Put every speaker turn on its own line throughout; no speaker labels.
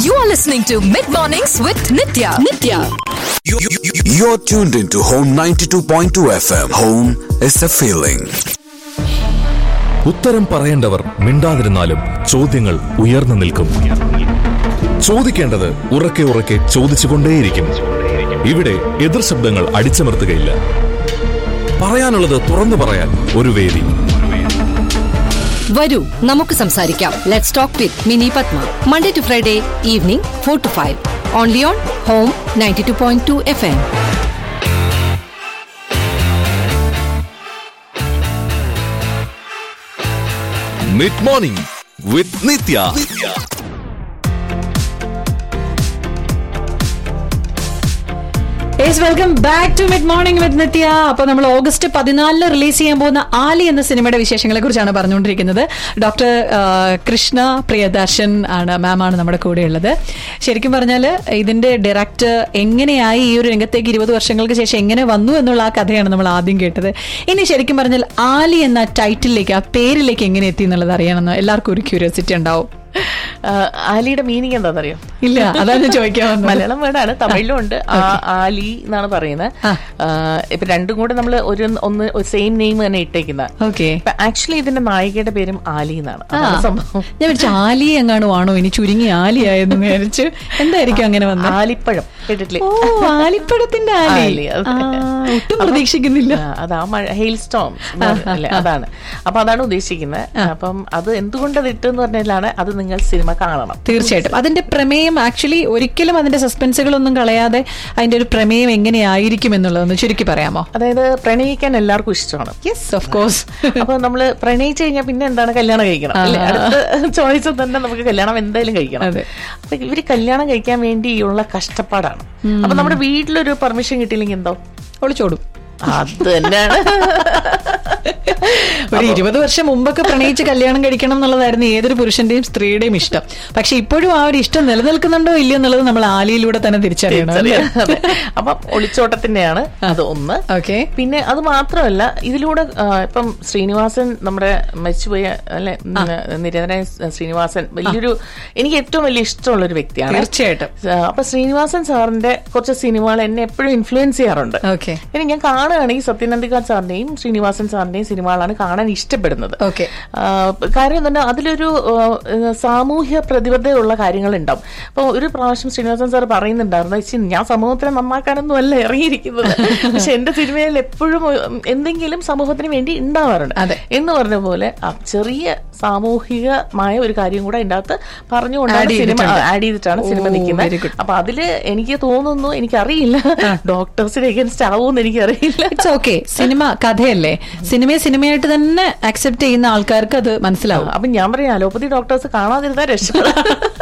You are listening to Mid Mornings with Nitya. Nitya.
You- you- you- You're tuned into Home 92.2 FM. Home is a feeling.
ഉത്തരം പറയേണ്ടവർ മിണ്ടാതിരുന്നാലും ചോദ്യങ്ങൾ ഉയർന്നു നിൽക്കും ചോദിക്കേണ്ടത് ഉറക്കെ ഉറക്കെ ചോദിച്ചുകൊണ്ടേയിരിക്കും ഇവിടെ എതിർ ശബ്ദങ്ങൾ അടിച്ചമർത്തുകയില്ല പറയാനുള്ളത് തുറന്നു പറയാൻ ഒരു വേദി
വരൂ നമുക്ക് സംസാരിക്കാം let's talk with Mini Padma Monday to Friday evening four to five only on home ninety two point two F M
mid morning with Nithya
yes welcome back to mid morning with Nithya അപ്പൊ നമ്മൾ ഓഗസ്റ്റ് പതിനാലിന് റിലീസ് ചെയ്യാൻ പോകുന്ന ആലി എന്ന സിനിമയുടെ വിശേഷങ്ങളെ കുറിച്ചാണ് പറഞ്ഞുകൊണ്ടിരിക്കുന്നത് doctor Krishna Priyadarshan ആണ് മാം ആണ് നമ്മുടെ കൂടെ ഉള്ളത് ശരിക്കും പറഞ്ഞാൽ ഇതിന്റെ ഡയറക്ടർ എങ്ങനെയായി ഈ ഒരു രംഗത്തേക്ക് ഇരുപത് വർഷങ്ങൾക്ക് ശേഷം എങ്ങനെ വന്നു എന്നുള്ള ആ കഥയാണ് നമ്മൾ ആദ്യം കേട്ടത് ഇനി ശരിക്കും പറഞ്ഞാൽ ആലി എന്ന ടൈറ്റിലേക്ക് ആ പേരിലേക്ക് എങ്ങനെ എത്തി എന്നുള്ളത് അറിയണമെന്ന് എല്ലാവർക്കും ഒരു ക്യൂരിയോസിറ്റി ഉണ്ടാവും
ആഹ് ആലിയുടെ മീനിങ് എന്താണെന്നറിയോ
ഇല്ല അതാണ് ചോദിക്കാൻ വന്നത്
മലയാളം വേർഡാണ് തമിഴിലും ഉണ്ട് ആ- ആലി എന്നാണ് പറയുന്നത് ആഹ് ഇപ്പൊ രണ്ടും കൂടെ നമ്മൾ ഒരു ഒന്ന് സെയിം നെയിം തന്നെ ഇട്ടേക്കുന്ന
ഓക്കെ
ആക്ച്വലി ഇതിന്റെ നായികയുടെ പേരും ആലി എന്നാണ്
ആ.
അതാണ് സംഭവം
ഞാൻ വിളിച്ച ആലി എങ്ങാണോ ആണോ ഇനി ചുരുങ്ങി ആലിയായെന്ന് വിചാരിച്ചു എന്തായിരിക്കും അങ്ങനെ വന്നത്
ആലിപ്പഴം കേട്ടിട്ടില്ലേ
ഓ ആലിപ്പഴത്തിന്റെ ആലി
ആലി, അത്.
ആ, ഒട്ടും പ്രതീക്ഷിക്കുന്നില്ല
ആ, അത് ആ മഴ ഹെയിൽ സ്റ്റോം അല്ലേ അതാണ് അപ്പൊ അതാണ് ഉദ്ദേശിക്കുന്നത് അപ്പം അത് എന്തുകൊണ്ട് അത് ഇട്ടെന്ന് പറഞ്ഞാലാണ് അത് നിങ്ങൾ സിനിമ കാണണം
തീർച്ചയായിട്ടും അതിന്റെ പ്രമേയം ആക്ച്വലി ഒരിക്കലും അതിന്റെ സസ്പെൻസുകളൊന്നും കളയാതെ അതിന്റെ ഒരു പ്രമേയം എങ്ങനെയായിരിക്കും എന്നുള്ളതൊന്ന് ചുരുക്കി പറയാമോ
അതായത് പ്രണയിക്കാൻ എല്ലാവർക്കും ഇഷ്ടമാണ്
യെസ് ഓഫ് കോഴ്സ്
അപ്പൊ നമ്മള് പ്രണയിച്ചു കഴിഞ്ഞാൽ പിന്നെ എന്താണ് കല്യാണം കഴിക്കണം അല്ലേ അടുത്ത ചോയ്സ് തന്നെ നമുക്ക് കല്യാണം എന്തായാലും കഴിക്കണം
അതെ.
അപ്പൊ ഇവര് കല്യാണം കഴിക്കാൻ വേണ്ടിയുള്ള കഷ്ടപ്പാടാണ് അപ്പൊ നമ്മുടെ വീട്ടിലൊരു പെർമിഷൻ കിട്ടിയില്ലെങ്കിൽ എന്തോ
ഒളിച്ചോടും
അത് തന്നെയാണ്
ഒരു ഇരുപത് വർഷം മുമ്പൊക്കെ പ്രണയിച്ച് കല്യാണം കഴിക്കണം എന്നുള്ളതായിരുന്നു ഏതൊരു പുരുഷന്റെയും സ്ത്രീയുടെയും ഇഷ്ടം പക്ഷെ ഇപ്പോഴും ആ ഒരു ഇഷ്ടം നിലനിൽക്കുന്നുണ്ടോ ഇല്ലയോ എന്നുള്ളത് നമ്മൾ ആലിയിലൂടെ തന്നെ തിരിച്ചറിയണം അല്ലേ?
അതെ. അപ്പം ഒളിച്ചോട്ടത്തിന്റെയാണ് അത് ഒന്ന്
ഓക്കെ
പിന്നെ അത് മാത്രമല്ല ഇതിലൂടെ ആ, ഇപ്പം ശ്രീനിവാസൻ നമ്മുടെ മരിച്ചുപോയ അല്ലെ നിരന്തരൻ ശ്രീനിവാസൻ വലിയൊരു എനിക്ക് ഏറ്റവും വലിയ ഇഷ്ടമുള്ള ഒരു വ്യക്തിയാണ്
തീർച്ചയായിട്ടും
ആ, അപ്പൊ ശ്രീനിവാസൻ സാറിന്റെ കുറച്ച് സിനിമകൾ എന്നെ എപ്പോഴും ഇൻഫ്ലുവൻസ് ചെയ്യാറുണ്ട്
ഓക്കെ
ഇനി ഞാൻ കാണുകയാണെങ്കിൽ സത്യനന്ദികാട് സാറിന്റെയും ശ്രീനിവാസൻ സാറിന്റെയും സിനിമകളാണ് കാണാൻ ഇഷ്ടപ്പെടുന്നത്
ഓക്കെ
ആ, കാര്യം തന്നെ അതിലൊരു ആ, സാമൂഹ്യ പ്രതിബദ്ധതയുള്ള കാര്യങ്ങളുണ്ടാവും അപ്പോൾ ഒരു പ്രാവശ്യം ശ്രീനിവാസൻ സാർ പറയുന്നുണ്ടായിരുന്നു "ചേച്ചി, ഞാൻ സമൂഹത്തിനെ നന്നാക്കാനൊന്നും അല്ല ഇറങ്ങിയിരിക്കുന്നത് പക്ഷെ എന്റെ സിനിമയിൽ എപ്പോഴും ഉം, എന്തെങ്കിലും സമൂഹത്തിന് വേണ്ടി ഉണ്ടാവാറുണ്ട്
അതെ.
എന്ന് പറഞ്ഞ പോലെ ആ ചെറിയ സാമൂഹികമായ ഒരു കാര്യം കൂടെ അതിൻ്റെ അകത്ത്
Add
പറഞ്ഞുകൊണ്ടാണ് സിനിമ
ചെയ്തിട്ടുണ്ട്.
ആഡ് ചെയ്തിട്ടാണ് സിനിമ
ഓ, very
നിൽക്കുന്നത്
good.
അപ്പൊ അതില് എനിക്ക് തോന്നുന്നു എനിക്കറിയില്ല ഡോക്ടേഴ്സിന് എഗൻസ്റ്റ് ആവുമെന്ന് എനിക്കറിയില്ല
ഇറ്റ്സ് ഓക്കെ സിനിമ കഥയല്ലേ സിനിമയെ സിനിമയായിട്ട് തന്നെ അക്സെപ്റ്റ് ചെയ്യുന്ന ആൾക്കാർക്ക് അത് മനസ്സിലാവും
അപ്പൊ ഞാൻ പറയാം അലോപ്പതി ഡോക്ടേഴ്സ് കാണാതിരുന്നാൽ രക്ഷപ്പെടാം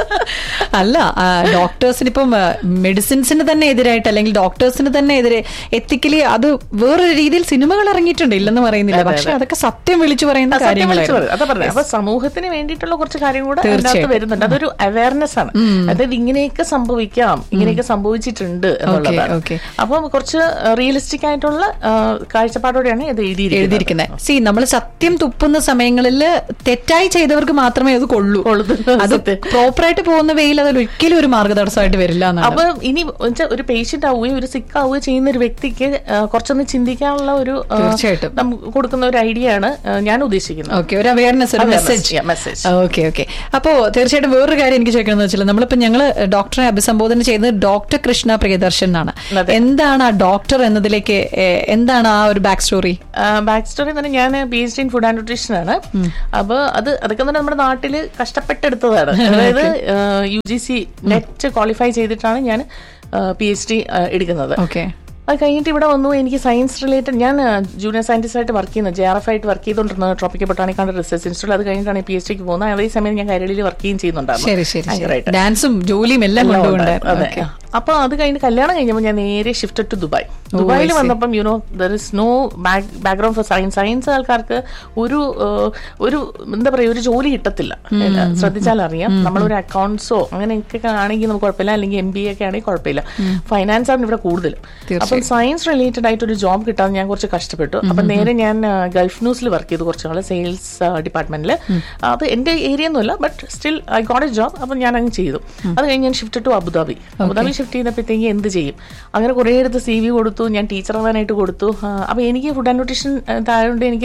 അല്ല ഡോക്ടേഴ്സിന് ഇപ്പം മെഡിസിൻസിന് തന്നെ എതിരായിട്ട് അല്ലെങ്കിൽ ഡോക്ടേഴ്സിന് തന്നെ എതിരെ എത്തിക്കലി അത് വേറൊരു രീതിയിൽ സിനിമകൾ ഇറങ്ങിയിട്ടുണ്ട് ഇല്ലെന്ന് പറയുന്നില്ല പക്ഷെ അതൊക്കെ സത്യം വിളിച്ചു പറയുന്ന
ആ, സത്യം വിളിച്ചു പറയും. അതാ പറഞ്ഞത്. അപ്പൊ
കാര്യങ്ങളായിരുന്നു
സമൂഹത്തിന് വേണ്ടിയിട്ടുള്ള കുറച്ച് കാര്യം കൂടെ അതിനകത്ത്
തീർച്ചയായിട്ടും.
വരുന്നുണ്ട് അതൊരു അവയർനെസ് ആണ് അതായത് ഇങ്ങനെയൊക്കെ സംഭവിക്കാം ഇങ്ങനെയൊക്കെ സംഭവിച്ചിട്ടുണ്ട് എന്നുള്ളതാണ്
okay.
അപ്പം കുറച്ച് റിയലിസ്റ്റിക് ആയിട്ടുള്ള ആ, കാഴ്ചപ്പാടോടെയാണ് ഇത് എഴുതിയിരിക്കുന്നത്
എഴുതിയിരിക്കുന്നത് സി നമ്മൾ സത്യം തുപ്പുന്ന സമയങ്ങളിൽ തെറ്റായി ചെയ്തവർക്ക് മാത്രമേ അത് കൊള്ളൂ അത് പ്രോപ്പറായിട്ട് പോകുന്ന വെയിൽ അതിൽ ഒരിക്കലും ഒരു മാർഗതടസ്സമായിട്ട് വരില്ല എന്നാണ്
അപ്പൊ ഇനി വെച്ചാ ഒരു പേഷ്യന്റ് ആവുകയും ഒരു സിക്ക് ആവുകയും ചെയ്യുന്ന ഒരു വ്യക്തിക്ക് ആ, കുറച്ചൊന്ന് ചിന്തിക്കാനുള്ള ഒരു ആ,
തീർച്ചയായിട്ടും.
നമുക്ക് കൊടുക്കുന്ന ഒരു ഐഡിയ ആണ് ആ, ഞാൻ ഉദ്ദേശിക്കുന്നത്
ഓക്കെ ഒരു അവയർനെസ് ഒരു
Awareness,
message
yeah, message.
Okay okay അപ്പോ തീർച്ചയായിട്ടും വേറൊരു കാര്യം എനിക്ക് ചോദിക്കണമെന്ന് വെച്ചാൽ നമ്മളിപ്പോ ഞങ്ങള് ഡോക്ടറെ അഭിസംബോധന ചെയ്യുന്നത് ഡോക്ടർ കൃഷ്ണ പ്രിയദർശൻ എന്നാണ്
അതെ.
എന്താണ് ആ ഡോക്ടർ എന്നതിലേക്ക് ഏ, എന്താണ് ആ ഒരു ബാക്ക് സ്റ്റോറി
ബാക്ക് സ്റ്റോറി തന്നെ ഞാൻ P H D in food and nutrition ആണ് അപ്പൊ അത് അതൊക്കെ തന്നെ നമ്മുടെ നാട്ടിൽ കഷ്ടപ്പെട്ടെടുത്തതാണ് അതായത് U G C NET qualify ചെയ്തിട്ടാണ് ഞാൻ പി എച്ച് ഡി എടുക്കുന്നത്
ഓക്കെ
അത് കഴിഞ്ഞിട്ട് ഇവിടെ വന്നു എനിക്ക് സയൻസ് റിലേറ്റഡ് ഞാൻ ജൂനിയർ സയന്റിസ്റ്റ് ആയിട്ട് വർക്ക് ചെയ്യുന്നത് ജെ ആർ എഫ് ആയിട്ട് വർക്ക് ചെയ്തുകൊണ്ടിരുന്നത് ട്രോപ്പിക്കൽ ബൊട്ടാണിക്കാണ്ട് റിസർച്ച് ഇൻസ്റ്റിറ്റ്യൂട്ട് അത് കഴിഞ്ഞിട്ടാണ് പി എച്ച് ഡിക്ക് പോകുന്നത് അതേ സമയം ഞാൻ കൈരളിയിൽ വർക്ക് ചെയ്യുകയും ചെയ്യുന്നുണ്ടായിരുന്നു
ശരി ശരി ശരി
ആങ്കറായിട്ട്.
ഡാൻസും ജോലിയും എല്ലാം
എല്ലാം
കൊണ്ടുകൊണ്ടായിരുന്നു
ഉണ്ട്. അതെ.
Okay.
അപ്പൊ അത് കഴിഞ്ഞ് കല്യാണം കഴിഞ്ഞപ്പോൾ ഞാൻ നേരെ ഷിഫ്റ്റ് ടു ദുബായ് ദുബായിൽ
I see.
വന്നപ്പം you know there is no background for science science ആൾക്കാർക്ക് ഒരു ഏഹ്, ഒരു എന്താ പറയുക ഒരു ജോലി കിട്ടത്തില്ല ശ്രദ്ധിച്ചാൽ അറിയാം നമ്മളൊരു അക്കൗണ്ട്സോ അങ്ങനെയൊക്കെ ആണെങ്കിൽ നമുക്ക് കുഴപ്പമില്ല അല്ലെങ്കിൽ എം ബി ഒക്കെ ആണെങ്കിൽ കുഴപ്പമില്ല ഫൈനാൻസ് ആണ് ഇവിടെ കൂടുതലും അപ്പം സയൻസ് റിലേറ്റഡ് ആയിട്ട് ഒരു ജോബ് കിട്ടാൻ ഞാൻ കുറച്ച് കഷ്ടപ്പെട്ടു അപ്പം നേരെ ഞാൻ ആ, ഗൾഫ് ന്യൂസിൽ വർക്ക് ചെയ്തു കുറച്ച് നാൾ സെയിൽസ് ഡിപ്പാർട്ട്മെന്റിൽ അത് എന്റെ ഏരിയ ഒന്നുമല്ല but still I got a job അപ്പം ഞാൻ അങ്ങ് ചെയ്തു അത് കഴിഞ്ഞ് ഞാൻ shift to Abu Dhabi Abu Dhabi shift ചെയ്തപ്പോഴത്തേക്ക് എന്ത് ചെയ്യും അങ്ങനെ കുറേ അടുത്ത് സി വി കൊടുത്തു ഞാൻ ടീച്ചർ ആവാനായിട്ട് കൊടുത്തു ആ, അപ്പൊ എനിക്ക് ഫുഡ് ആൻഡ് ന്യൂട്രീഷൻ ആയതുകൊണ്ട് എനിക്ക്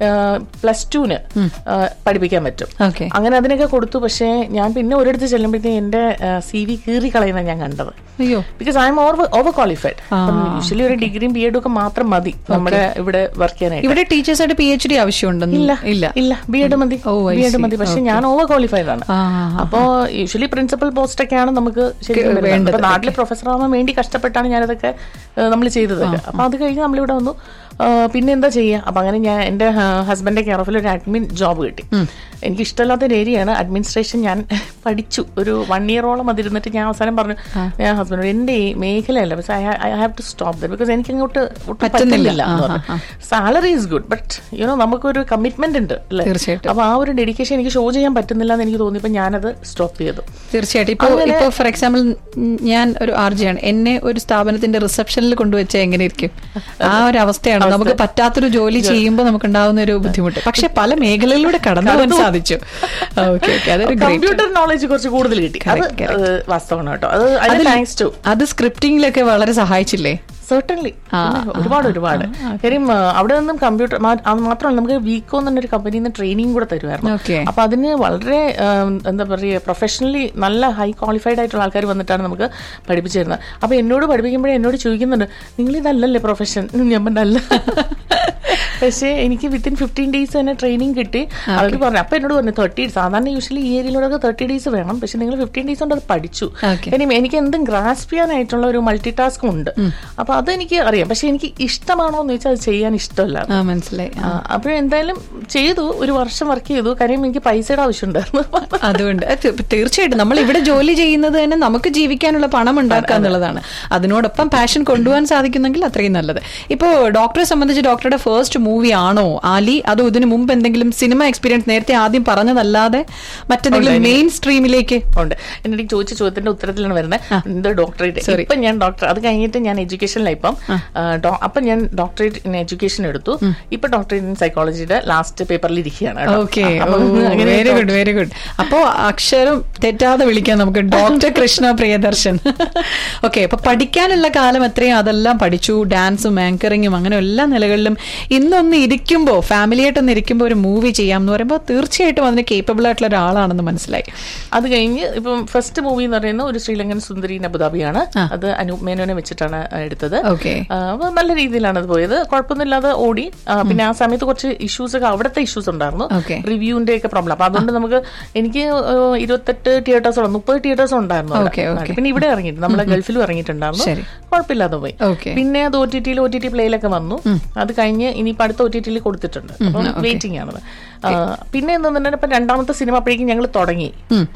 പ്ലസ് ടുവിന് പഠിപ്പിക്കാൻ പറ്റും
ഓക്കെ
അങ്ങനെ അതിനൊക്കെ കൊടുത്തു പക്ഷേ ഞാൻ പിന്നെ ഒരിടത്ത് ചെല്ലുമ്പോഴത്തേക്ക് എന്റെ സി വി കീറി കളയുന്ന ഞാൻ കണ്ടത്
അയ്യോ
because I'm over over qualified usually ഒരു ഡിഗ്രിയും ബി എഡും ഒക്കെ മാത്രം മതി നമ്മുടെ ഇവിടെ വർക്ക് ചെയ്യാനായിട്ട്
ഇവിടെ ടീച്ചേഴ്സായിട്ട് പി എച്ച് ഡി ആവശ്യമുണ്ടെന്ന്
ഇല്ല
ഇല്ല
ഇല്ല ബി എഡ് മതി
oh, I
B Ed
see.
മതി പക്ഷെ
Okay.
ഞാൻ ഓവർ ക്വാളിഫൈഡ് ആണ്
ആ, ആ, ആ.
അപ്പോ യൂഷ്വലി പ്രിൻസിപ്പൽ പോസ്റ്റ് ഒക്കെയാണ് നമുക്ക് ശരിക്കും
വേണ്ടത്.
വരുന്നത്. അപ്പൊ നാട്ടിൽ പ്രൊഫസർ ആവാൻ വേണ്ടി കഷ്ടപ്പെട്ടാണ് ഞാനതൊക്കെ നമ്മൾ ചെയ്തതൊക്കെ അപ്പൊ അത് കഴിഞ്ഞ് നമ്മളിവിടെ വന്നു ആ, പിന്നെ എന്താ ചെയ്യുക അപ്പൊ അങ്ങനെ ഞാൻ എന്റെ ഹസ്ബൻഡിന്റെ കെയർ ഓഫിൽ ഒരു അഡ്മിൻ ജോബ് കിട്ടി എനിക്ക് ഇഷ്ടമില്ലാത്ത ഒരു ഏരിയയാണ് അഡ്മിനിസ്ട്രേഷൻ ഞാൻ പഠിച്ചു ഒരു വൺ ഇയറോളം അതിരുന്നിട്ട് ഞാൻ അവസാനം പറഞ്ഞു ഞാൻ ഹസ്ബൻഡോട് എന്റെ ഈ മേഖലയല്ല പക്ഷേ I have to stop the because എനിക്ക് അങ്ങോട്ട് ഒട്ടും
പറ്റുന്നില്ല.
പറ്റുന്നില്ല
ആ, ആ,
salary is good but you know നമുക്കൊരു കമ്മിറ്റ്മെന്റ് ഉണ്ട് അല്ലേ
തീർച്ചയായിട്ടും.
അപ്പൊ ആ ഒരു ഡെഡിക്കേഷൻ എനിക്ക് ഷോ ചെയ്യാൻ പറ്റുന്നില്ല എന്ന് എനിക്ക് തോന്നിയപ്പോ ഞാനത് സ്റ്റോപ്പ് ചെയ്തു
തീർച്ചയായിട്ടും ഇപ്പൊ
അങ്ങനെ-
ഇപ്പൊ ഫോർ എക്സാമ്പിൾ ഞാൻ ഒരു ആർജിയാണ് എന്നെ ഒരു സ്ഥാപനത്തിന്റെ റിസപ്ഷനിൽ കൊണ്ടുവച്ചാൽ എങ്ങനെ ഇരിക്കും ആ ഒരു അവസ്ഥയാണ് നമുക്ക് പറ്റാത്തൊരു ജോലി ചെയ്യുമ്പോൾ നമുക്ക് ഉണ്ടാവുന്ന ഒരു ബുദ്ധിമുട്ട് പക്ഷെ പല മേഖലകളിലൂടെ കടന്നു പോകാൻ സാധിച്ചു ഓക്കെ ഓക്കെ അതൊരു ഗ്രേറ്റ്
കമ്പ്യൂട്ടർ നോളജ് കുറച്ച് കൂടുതൽ കിട്ടി അത്
Correct, correct.
ഏഹ്, വാസ്തവമാണ് കേട്ടോ അത് അതിന് താങ്ക്സ് ടു
അത് സ്ക്രിപ്റ്റിംഗിലൊക്കെ വളരെ സഹായിച്ചില്ലേ
സെർട്ടൺലി ഒരുപാട് ഒരുപാട് കാര്യം ആ, അവിടെ നിന്നും കമ്പ്യൂട്ടർ മാത്രമല്ല നമുക്ക് വീക്കോ എന്നൊരു കമ്പനിയിൽ നിന്ന് ട്രെയിനിങ് കൂടെ തരുമായിരുന്നു
Okay.
അപ്പൊ അതിന് വളരെ ഉം, എന്താ പറയുക പ്രൊഫഷണലി നല്ല ഹൈ ക്വാളിഫൈഡ് ആയിട്ടുള്ള ആൾക്കാർ വന്നിട്ടാണ് നമുക്ക് പഠിപ്പിച്ചു തരുന്നത് അപ്പൊ എന്നോട് പഠിപ്പിക്കുമ്പോഴേ എന്നോട് ചോദിക്കുന്നുണ്ട് നിങ്ങൾ ഇതല്ലല്ലേ പ്രൊഫഷൻ ഞാൻ പറഞ്ഞല്ല പക്ഷേ എനിക്ക് വിത്തിൻ ഫിഫ്റ്റീൻ ഡേയ്സ് തന്നെ ട്രെയിനിങ് കിട്ടി അവർ പറഞ്ഞു അപ്പൊ എന്നോട് പറഞ്ഞു തേർട്ടി സാധാരണ യൂഷ്വലി ഈ ഏരിയയിലൂടെ തേർട്ടി ഡേയ്സ് വേണം പക്ഷെ നിങ്ങൾ ഫിഫ്റ്റീൻ ഡേയ്സ് കൊണ്ട് അത് പഠിച്ചു
Okay.
കാര്യം എനിക്ക് എന്തും ഗ്രാസ്പ് ചെയ്യാനായിട്ടുള്ള ഒരു മൾട്ടി ടാസ്ക് ഉണ്ട് അപ്പൊ അതെനിക്ക് അറിയാം പക്ഷെ എനിക്ക് ഇഷ്ടമാണോ എന്ന് ചോദിച്ചാൽ അത് ചെയ്യാൻ ഇഷ്ടമല്ല
ആ മനസ്സിലായി ആ.
അപ്പോൾ എന്തായാലും ചെയ്തു ഒരു വർഷം വർക്ക് ചെയ്തു കാര്യം എനിക്ക് പൈസയുടെ ആവശ്യമുണ്ടായിരുന്നു
അതുകൊണ്ട് അത് തീ- തീർച്ചയായിട്ടും നമ്മൾ ഇവിടെ ജോലി ചെയ്യുന്നത് തന്നെ നമുക്ക് ജീവിക്കാനുള്ള പണം ഉണ്ടാക്കുക എന്നുള്ളതാണ് അതിനോടൊപ്പം പാഷൻ കൊണ്ടുപോകാൻ സാധിക്കുന്നെങ്കിൽ അത്രയും നല്ലത് ഇപ്പോ ഡോക്ടറെ സംബന്ധിച്ച് ഡോക്ടറുടെ ഫസ്റ്റ് മൂവി ആണോ ആലി അതോ ഇതിനു മുമ്പ് എന്തെങ്കിലും സിനിമ എക്സ്പീരിയൻസ് നേരത്തെ ആദ്യം പറഞ്ഞതല്ലാതെ മറ്റെന്തെങ്കിലും മെയിൻ സ്ട്രീമിലേക്ക്
ഉണ്ട് എന്നോട് ഈ ചോദിച്ച ചോദ്യത്തിന്റെ ഉത്തരത്തിലാണ് വരുന്നത് എന്ത് ഡോക്ടറേറ്റ്
Sorry.
ഇപ്പൊ ഞാൻ ഡോക്ടർ അത് കഴിഞ്ഞിട്ട് ഞാൻ എഡ്യൂക്കേഷനിലായി ഇപ്പം ആ, ഡോ- അപ്പൊ ഞാൻ ഡോക്ടറേറ്റ് ഇൻ എഡ്യൂക്കേഷൻ എടുത്തു ഇപ്പൊ ഡോക്ടറേറ്റ് ഇൻ സൈക്കോളജിയുടെ ലാസ്റ്റ് പേപ്പറിൽ ഇരിക്കുകയാണ് കേട്ടോ.
ഓക്കെ
അപ്പം അങ്ങനെ
വെരി ഗുഡ് വെരി ഗുഡ് അപ്പോ അക്ഷരം തെറ്റാതെ വിളിക്കാം നമുക്ക് ഡോക്ടർ കൃഷ്ണ പ്രിയദർശൻ ഓക്കെ അപ്പൊ പഠിക്കാനുള്ള കാലം എത്രയും അതെല്ലാം പഠിച്ചു ഡാൻസും ആങ്കറിങ്ങും അങ്ങനെ എല്ലാ നിലകളിലും ഇന്നൊന്ന് ഇരിക്കുമ്പോ ഫാമിലിയായിട്ടൊന്ന് ഇരിക്കുമ്പോ ഒരു മൂവി ചെയ്യാം എന്ന് പറയുമ്പോൾ തീർച്ചയായിട്ടും അതിന് കേപ്പബിൾ ആയിട്ടുള്ള ഒരാളാണെന്ന് മനസ്സിലായി
അത് കഴിഞ്ഞ് ഇപ്പം ഫസ്റ്റ് മൂവി എന്ന് പറയുന്നത് ഒരു ശ്രീലങ്കൻ സുന്ദരി ഇൻ അബുദാബിയാണ് അത് അനൂപ് മേനോനെ വെച്ചിട്ടാണ് എടുത്തത്
ഓക്കെ
ആ, അപ്പൊ നല്ല രീതിയിലാണ് അത് പോയത് കുഴപ്പമൊന്നുമില്ലാതെ ഓടി ആ, പിന്നെ ആ സമയത്ത് കുറച്ച് ഇഷ്യൂസ് ഒക്കെ അവിടുത്തെ ഇഷ്യൂസ് ഉണ്ടായിരുന്നു
Okay.
റിവ്യൂവിന്റെ ഒക്കെ പ്രോബ്ലം അപ്പൊ അതുകൊണ്ട് നമുക്ക് എനിക്ക് ഏഹ്, ഇരുപത്തെട്ട് തിയേറ്റേഴ്സോളം മുപ്പത് തിയേറ്റേഴ്സ് ഉണ്ടായിരുന്നു അവിടെ.
Okay, okay.
പിന്നെ ഇവിടെ ഇറങ്ങിയിട്ട് നമ്മളെ ഗൾഫിലും ഇറങ്ങിയിട്ടുണ്ടായിരുന്നു
ശരി.
കുഴപ്പമില്ലാതെ പോയി
Okay.
പിന്നെ അത് ഒ ടി ടിയിൽ ഒ ടി ടി പ്ലേയിലൊക്കെ വന്നു അത് കഴിഞ്ഞ് ഇനിയിപ്പോ അടുത്ത ഒ ടി ടിയിൽ കൊടുത്തിട്ടുണ്ട് അപ്പം വെയിറ്റിംഗ് ആണത് ആ, പിന്നെ എന്താണെന്നുണ്ടെങ്കിൽ ഇപ്പൊ രണ്ടാമത്തെ സിനിമ അപ്പോഴേക്കും ഞങ്ങൾ തുടങ്ങി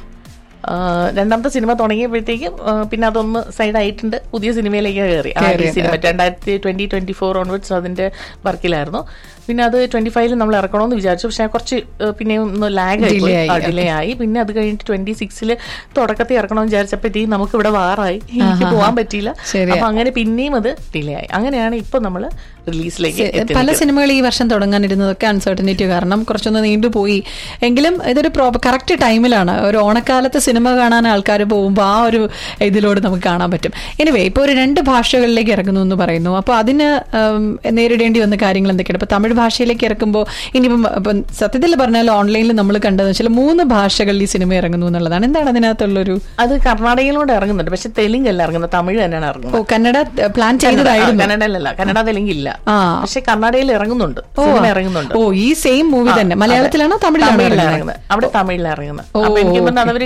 ആ, രണ്ടാമത്തെ സിനിമ തുടങ്ങിയപ്പോഴത്തേക്കും ആ, പിന്നെ അതൊന്ന് സൈഡ് ആയിട്ടുണ്ട് പുതിയ സിനിമയിലേക്ക് കയറി ആദ്യ
കയറി,
സിനിമ രണ്ടായിരത്തി ട്വന്റി ട്വന്റി ഫോർ ഓൺവേർഡ്സ് അതിന്റെ വർക്കിലായിരുന്നു പിന്നെ അത് ട്വന്റി ഫൈവിൽ നമ്മൾ ഇറക്കണമെന്ന് വിചാരിച്ചു പക്ഷെ കുറച്ച് ആ, പിന്നെ ഒന്ന് ലാഗ്
Delay ആയി,
ആയി ഡിലേ ആയി പിന്നെ അത് കഴിഞ്ഞിട്ട് ട്വന്റി സിക്സില് തുടക്കത്തിൽ ഇറക്കണമെന്ന് വിചാരിച്ചപ്പോഴത്തേക്കും നമുക്ക് ഇവിടെ വാറായി എനിക്ക് പോകാൻ പറ്റിയില്ല
ശരിയാ.
അപ്പൊ അങ്ങനെ പിന്നെയും അത് ഡിലേ ആയി അങ്ങനെയാണ് ഇപ്പൊ നമ്മള് റിലീസിലേക്ക്
പല സിനിമകൾ ഈ വർഷം തുടങ്ങാനിരുന്നതൊക്കെ അൺസർട്ടനിറ്റി കാരണം കുറച്ചൊന്ന് നീണ്ടുപോയി എങ്കിലും ഇതൊരു കറക്റ്റ് ടൈമിലാണ് ഒരു ഓണക്കാലത്ത് സിനിമ കാണാൻ ആൾക്കാർ പോകുമ്പോൾ ആ ഒരു ഇതിലൂടെ നമുക്ക് കാണാൻ പറ്റും എനിവേ ഇപ്പോൾ ഒരു രണ്ട് ഭാഷകളിലേക്ക് ഇറങ്ങുന്നു എന്ന് പറയുന്നു അപ്പോൾ അതിന് ഉം, നേരിടേണ്ടി വന്ന കാര്യങ്ങൾ എന്തൊക്കെയാണ് ഇപ്പോൾ തമിഴ് ഭാഷയിലേക്ക് ഇറക്കുമ്പോൾ ഇനിയിപ്പം ഇപ്പം സത്യത്തിൽ പറഞ്ഞാൽ ഓൺലൈനിൽ നമ്മൾ കണ്ടതെന്ന് വെച്ചാൽ മൂന്ന് ഭാഷകളിൽ ഈ സിനിമ ഇറങ്ങുന്നു എന്നുള്ളതാണ് എന്താണ് അതിനകത്തുള്ളൊരു
അത് കർണാടകയിലൂടെ ഇറങ്ങുന്നുണ്ട് പക്ഷെ തെലുങ്ക് അല്ല ഇറങ്ങുന്നത് തമിഴ് തന്നെയാണ്
ഓ
ഇറങ്ങുന്നത്
കന്നഡ പ്ലാൻ ചെയ്തതായിരുന്നു
കന്നഡയിലല്ല കന്നഡ തെലുങ്കില്ല
ആ.
പക്ഷെ കർണാടകയിൽ ഇറങ്ങുന്നുണ്ട്
ഓ,
സിനിമ ഇറങ്ങുന്നുണ്ട്
ഓ ഈ സെയിം മൂവി
ആ,
തന്നെ
അതെ.
മലയാളത്തിലാണോ തമിഴിലാണോ
തമിഴിലാണ്
ഇറങ്ങുന്നത്?
ഇറങ്ങുന്നത് അവിടെ തമിഴിലാണ് ഇറങ്ങുന്നത്
ഓ,
അപ്പൊ എനിക്ക് തോന്നുന്നത്
ഓക്കേ.
അവര്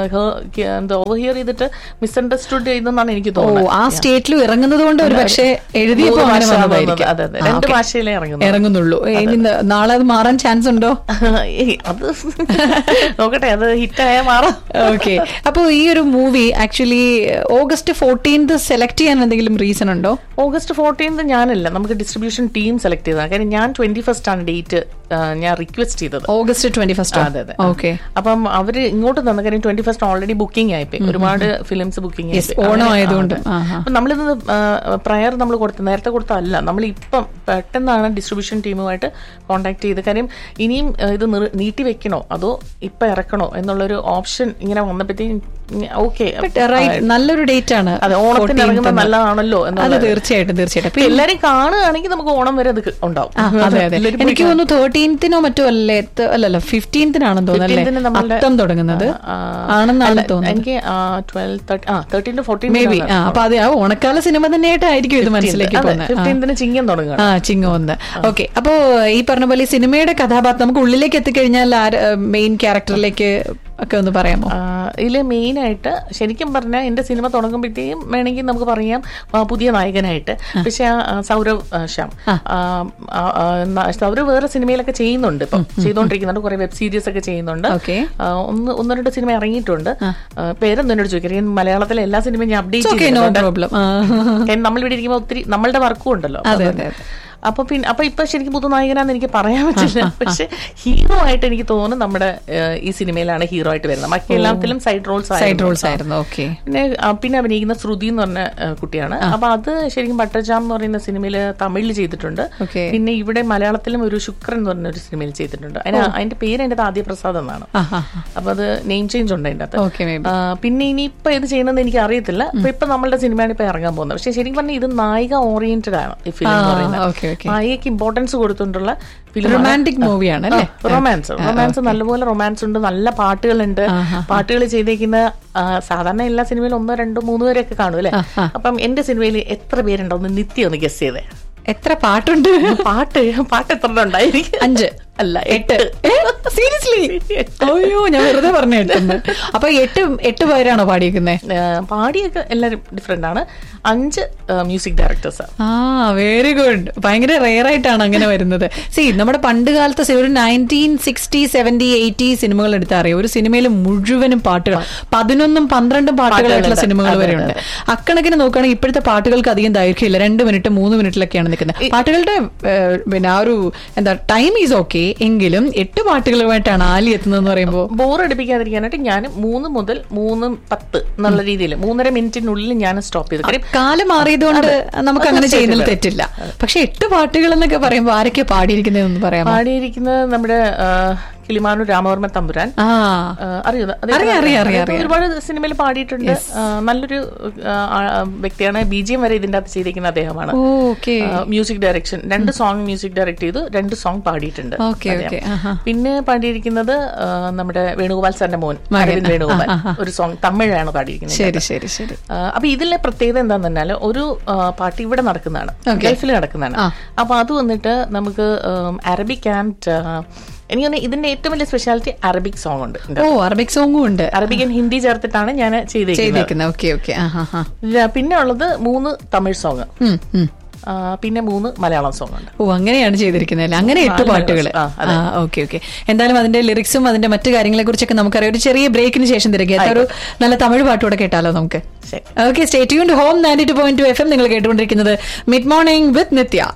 എന്താ ഓവർഹിയർ ചെയ്തിട്ട് മിസ്അണ്ടർസ്റ്റുഡ് ചെയ്തെന്നാണ് എനിക്ക്
ഓ
തോന്നുന്നത്
ആ സ്റ്റേറ്റിലും ഇറങ്ങുന്നത് കൊണ്ട് ഒരു പക്ഷേ എഴുതിയപ്പോ
മൂന്ന്
അങ്ങനെ
ഭാഷ
വന്നതായിരിക്കും
അതെ അതെ
ആ,
രണ്ട്
ഓക്കേ.
ഭാഷയിലേ ഇറങ്ങുന്നു
ഇറങ്ങുന്നുള്ളൂ ഏ, ഇനി ന- നാളെ അത് മാറാൻ ചാൻസ് ഉണ്ടോ
ഏയ്, അത് നോക്കട്ടെ അത് ഹിറ്റായ മാറാം
ഓക്കെ അപ്പൊ ഈ ഒരു movie actually August fourteenth select ചെയ്യാൻ എന്തെങ്കിലും റീസൺ ഉണ്ടോ
ഓഗസ്റ്റ് ഫോർട്ടീൻത് ഞാനല്ല നമുക്ക് ഡിസ്ട്രിബ്യൂഷൻ ടീം സെലക്ട് ചെയ്തതാണ് കാര്യം ഞാൻ ട്വന്റി ഫസ്റ്റ് ആണ് ഡേറ്റ് ഞാൻ റിക്വസ്റ്റ് ചെയ്തത്
ഓഗസ്റ്റ് ട്വന്റി ഫസ്റ്റ്
അതെ അതെ
ഓക്കെ
അപ്പം അവര് ഇങ്ങോട്ട് തന്ന കാര്യം ട്വന്റി ഫസ്റ്റ് ഓൾറെഡി ബുക്കിംഗ് ആയിപ്പോയി ഒരുപാട് ഫിലിംസ് ബുക്കിംഗ്
Yes, ഓണം ആയതുകൊണ്ട്. ആഹാ.
നമ്മളിത് പ്രയർ നമ്മൾ കൊടുത്ത നേരത്തെ കൊടുത്തല്ല നമ്മൾ ഇപ്പം പെട്ടെന്നാണ് ഡിസ്ട്രിബ്യൂഷൻ ടീമുമായിട്ട് കോൺടാക്ട് ചെയ്ത് കാര്യം ഇനിയും ആ, ഇത് നിർ- നീട്ടി വെക്കണോ അതോ ഇപ്പൊ ഇറക്കണോ എന്നുള്ളൊരു ഓപ്ഷൻ ഇങ്ങനെ വന്നപ്പോഴത്തേക്കും ഓക്കെ
റൈറ്റ് നല്ലൊരു ഡേറ്റ് ആണ്
അതെ ഓണത്തിന്
14th
ഇറങ്ങുന്നത്
എന്ന്.
നല്ലതാണല്ലോ
അത്
എന്നുള്ളത്.
തീർച്ചയായിട്ടും തീർച്ചയായിട്ടും
ഇപ്പൊ എല്ലാരും കാണുകയാണെങ്കിൽ നമുക്ക് ഓണം വരെ അത് ക- ഉണ്ടാവും
ആ, അതെ അതെ
എല്ലാവരും പോയി
എനിക്ക് തോന്നുന്നു തേർട്ടീൻത്തിനോ മറ്റോ അല്ലേ ത- അല്ലല്ല ഫിഫ്റ്റീൻത്തിനാണെന്ന് തോന്നുന്നു
15ന്
അല്ലേ
നമ്മളുടെ-
അത്തം തുടങ്ങുന്നത്
ആ,
ആണെന്നാണ്
അല്ല,
തോന്നുന്നത്
എനിക്ക് ട്വൽവ് തേർട്ടി ആ thirteen to fourteen
maybe ആ അപ്പൊ അതെ ആ ഓണക്കാല സിനിമ തന്നെയായിട്ടായിരിക്കും ഇത് മനസ്സിലേക്ക് പോകുന്നത് ആ.
ഫിഫ്റ്റീൻത്തിന് ചിങ്ങം തുടങ്ങുക
ആ ചിങ്ങോന്ന് ഓക്കെ അപ്പോ ഈ പറഞ്ഞ പോലെ ഈ സിനിമയുടെ കഥാപാത്രം നമുക്ക് ഉള്ളിലേക്ക് എത്തിക്കഴിഞ്ഞാൽ മെയിൻ ക്യാരക്ടറിലേക്ക് ഒക്കെ ഒന്ന് പറയാമോ
ഇതിൽ മെയിൻ ആയിട്ട് ശരിക്കും പറഞ്ഞാൽ എന്റെ സിനിമ തുടങ്ങുമ്പോഴത്തേക്കും വേണമെങ്കിൽ നമുക്ക് പറയാം ആ, പുതിയ നായകനായിട്ട് പക്ഷെ ആ, ആ, സൗരവ് ആ, ശ്യാം ആ, ആ, ആ, ന- സൗരവ് വേറെ സിനിമയിലൊക്കെ ചെയ്യുന്നുണ്ട് ഇപ്പം ചെയ്തുകൊണ്ടിരിക്കുന്നുണ്ട് കുറെ വെബ് സീരീസ് ഒക്കെ ചെയ്യുന്നുണ്ട്
Okay.
ആ, ഒന്ന് ഒന്ന് രണ്ട് സിനിമ ഇറങ്ങിയിട്ടുണ്ട് ആ, പേരൊന്നും എന്നോട് ചോദിക്കരുത് മലയാളത്തിലെ എല്ലാ സിനിമയും ഞാൻ അപ്ഡേറ്റ്
ഓക്കെ നോ പ്രോബ്ലം
കാരണം നമ്മൾ ഇവിടെ ഇരിക്കുമ്പോൾ ഒത്തിരി നമ്മളുടെ വർക്കും ഉണ്ടല്ലോ
അതെ,
അതുകൊണ്ട്.
അതെ,
അപ്പൊ പിന്നെ അപ്പൊ ഇപ്പൊ ശരിക്കും പുതുനായകനാന്ന് എനിക്ക് പറയാൻ പറ്റില്ല പക്ഷെ ഹീറോ ആയിട്ട് എനിക്ക് തോന്നുന്നു നമ്മുടെ ഏഹ്, ഈ സിനിമയിലാണ് ഹീറോ ആയിട്ട് വരുന്നത് ബാക്കി എല്ലാത്തിലും സൈഡ് റോൾസ്
സൈഡ് റോൾസ് ആയിരുന്നു ഓക്കെ
പിന്നെ ആ, പിന്നെ അഭിനയിക്കുന്ന ശ്രുതി എന്ന് പറഞ്ഞ ആ, കുട്ടിയാണ് അപ്പൊ അത് ശരിക്കും ബട്ടർജാം എന്ന് പറയുന്ന സിനിമയിൽ തമിഴിൽ ചെയ്തിട്ടുണ്ട്
Okay.
പിന്നെ ഇവിടെ മലയാളത്തിലും ഒരു ശുക്രൻ എന്ന് പറഞ്ഞ ഒരു സിനിമയിൽ ചെയ്തിട്ടുണ്ട് അതിന് അതിന്റെ പേര് എന്റെ ആദ്യപ്രസാദ് എന്നാണ് അപ്പൊ അത് നെയിം ചേഞ്ച് ഉണ്ട് അതിന്റെ അകത്ത്
ഓക്കെ മേ ബി
ആ, പിന്നെ ഇനിയിപ്പോ ഇത് ചെയ്യുന്നത് എനിക്ക് അറിയത്തില്ല അപ്പൊ ഇപ്പൊ നമ്മളുടെ സിനിമയാണ് ഇപ്പൊ ഇറങ്ങാൻ പോകുന്നത് പക്ഷെ ശരിക്കും പറഞ്ഞാൽ ഇത് നായിക ഓറിയന്റഡ് ആണ് ഈ ഫിലിം എന്ന്
ആ,
പറയുന്നത്
okay, okay.
നായികക്ക് ഇമ്പോർട്ടൻസ് കൊടുത്തുകൊണ്ടുള്ള ഫിലിം
റൊമാൻറ്റിക് മൂവിയാണ് അല്ലേ
റൊമാൻസ് റൊമാൻസ് നല്ലപോലെ റൊമാൻസ് ഉണ്ട് നല്ല പാട്ടുകളുണ്ട് പാട്ടുകൾ ചെയ്തേക്കുന്ന ആ, സാധാരണ എല്ലാ സിനിമയിലും ഒന്നോ രണ്ടോ മൂന്നോ പേരൊക്കെ കാണും അല്ലെ അപ്പം എന്റെ സിനിമയിൽ എത്ര പേരുണ്ടോ ഒന്ന് നിത്യം ഒന്ന് ഗസ് ചെയ്തേ
എത്ര പാട്ടുണ്ട്
പാട്ട് പാട്ട് എത്ര ഉണ്ടായിരിക്കും
അഞ്ച്
അല്ല
എട്ട് സീരിയസ്ലി അയ്യോ ഞാൻ വെറുതെ പറഞ്ഞു എട്ടെന്ന് അപ്പൊ എട്ട് എട്ട് പേരാണോ പാടിയിരിക്കുന്നത്
ആ, പാടിയൊക്കെ എല്ലാവരും ഡിഫറെന്റ് ആണ് അഞ്ച് മ്യൂസിക് ഡയറക്ടേഴ്സ്
ആ വെരി ഗുഡ് ഭയങ്കര റെയർ ആയിട്ടാണ് അങ്ങനെ വരുന്നത് സി നമ്മുടെ പണ്ട് കാലത്തെ സി- ഒരു നയൻറ്റീൻ സിക്സ്റ്റി സെവന്റി എയ്റ്റി സിനിമകൾ എടുത്താൽ അറിയാം ഒരു സിനിമയിൽ മുഴുവനും പാട്ടുകൾ പതിനൊന്നും പന്ത്രണ്ടും പാട്ടുകളായിട്ടുള്ള
പാട്ടുകളുണ്ട്.
സിനിമകൾ
അതെ,
വരെ
അതെ,
ഉണ്ട് അക്കണക്കിന് നോക്കുകയാണെങ്കിൽ ഇപ്പോഴത്തെ പാട്ടുകൾക്ക് അധികം ദൈർഘ്യമില്ല രണ്ട് മിനിറ്റ് മൂന്ന് മിനിറ്റിലൊക്കെയാണ് നിൽക്കുന്നത് പാട്ടുകളുടെ ഏഹ്, പിന്നെ ആ ഒരു എന്താ ടൈം ഈസ് ഓക്കെ എങ്കിലും എട്ട് പാട്ടുകളുമായിട്ടാണ് ആലി എത്തുന്നതെന്ന് പറയുമ്പോൾ
ബോർ അടിപ്പിക്കാതിരിക്കാനായിട്ട് ഞാൻ മൂന്ന് മുതൽ മൂന്ന് പത്ത് എന്നുള്ള രീതിയിൽ മൂന്നര മിനിറ്റിനുള്ളിൽ ഞാൻ സ്റ്റോപ്പ് ചെയ്തു കാര്യം
കാലം മാറിയതുകൊണ്ട് നമുക്ക് അങ്ങനെ
അത്
ചെയ്യുന്നതിൽ
തെറ്റില്ല.
തെറ്റില്ല പക്ഷെ എട്ട് പാട്ടുകൾ എന്നൊക്കെ പറയുമ്പോൾ ആരൊക്കെയാ പാടിയിരിക്കുന്നതെന്ന് പറയാമോ
പാടിയിരിക്കുന്നത് നമ്മുടെ ആ, കിളിമാനൂർ രാമവർമ്മ തമ്പുരാൻ
ആ
ആ, അറിയോ അത്?
അറിയാം, അറിയാം, അറിയാം,
അദ്ദേഹം
അറിയാം.
ഒരുപാട് സിനിമയിൽ പാടിയിട്ടുണ്ട് ആ, നല്ലൊരു ആ, ആ, വ്യക്തിയാണ് ബി ജി എം വരെ ഇതിന്റെ അകത്ത് ചെയ്തിരിക്കുന്ന അദ്ദേഹമാണ്
ഓക്കെ
മ്യൂസിക് ഡയറക്ഷൻ രണ്ട് സോങ് മ്യൂസിക് ഡയറക്ട് ചെയ്തു രണ്ട് സോങ് പാടിയിട്ടുണ്ട്
Okay,
അദ്ദേഹം.
okay, ആഹാ.
പിന്നെ പാടിയിരിക്കുന്നത് ആ, നമ്മുടെ വേണുഗോപാൽ സാറിന്റെ മോൻ
മകൻ,
അരവിന്ദ്
ആ,
വേണുഗോപാൽ
ആ, ആ.
ഒരു സോങ് തമിഴാണ് പാടിയിരിക്കുന്നത്
ശരി ശരി ശരി
ആ, അപ്പൊ ഇതിലെ പ്രത്യേകത എന്താന്ന് പറഞ്ഞാൽ ഒരു ആ, പാട്ട് ഇവിടെ നടക്കുന്നതാണ്
Okay.
ഗൾഫിൽ നടക്കുന്നതാണ്
ആ.
അപ്പൊ അത് വന്നിട്ട് നമുക്ക് അറബിക് ആൻഡ് എനിക്ക് തോന്നുന്നു ഇതിന്റെ ഏറ്റവും വലിയ സ്പെഷ്യാലിറ്റി അറബിക് സോങ് ഉണ്ട് ഇതിന്റെ
ഓ അറബിക് സോങ്ങും ഉണ്ട്
അറബിക് ആൻഡ് ഹിന്ദി ചേർത്തിട്ടാണ് ഞാൻ ചെയ്തേക്കുന്നത്
ചെയ്തേക്കുന്നത് ഓക്കെ ഓക്കെ ആ ഹാ ഹാ
ര- പിന്നെ ഉള്ളത് മൂന്ന് തമിഴ് സോങ്
ഉം, ഉം.
പിന്നെ മൂന്ന് മലയാളം സോങ് ഉണ്ട്
ഓ അങ്ങനെയാണ് ചെയ്തിരിക്കുന്നത് അല്ലേ? അങ്ങനെ എട്ട്
ആ,
പാട്ടുകൾ
ആ, അതെ.
ഓക്കെ ഓക്കെ എന്തായാലും അതിന്റെ ലിറിക്സും അതിന്റെ മറ്റു കാര്യങ്ങളെ കുറിച്ചൊക്കെ നമുക്കറിയാം ഒരു ചെറിയ ബ്രേക്കിന് ശേഷം തിരികെ ഒരു നല്ല തമിഴ് പാട്ടുകൂടെ കേട്ടാലോ നമുക്ക്
ശരി.
Okay stay tune home ninety two point two F M നിങ്ങൾ കേട്ടുകൊണ്ടിരിക്കുന്നത് mid morning with Nithya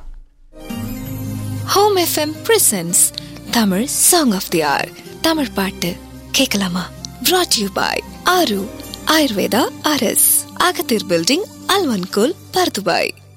home F M presents Tamil song of the hour Tamil பாட்டு கேட்கலாமா brought யூ பாய் ஆரு ஆயுர்வேதா அரஸ் அகத்தீர் பில்டிங் அல்வன்கோல் பர்துபாய்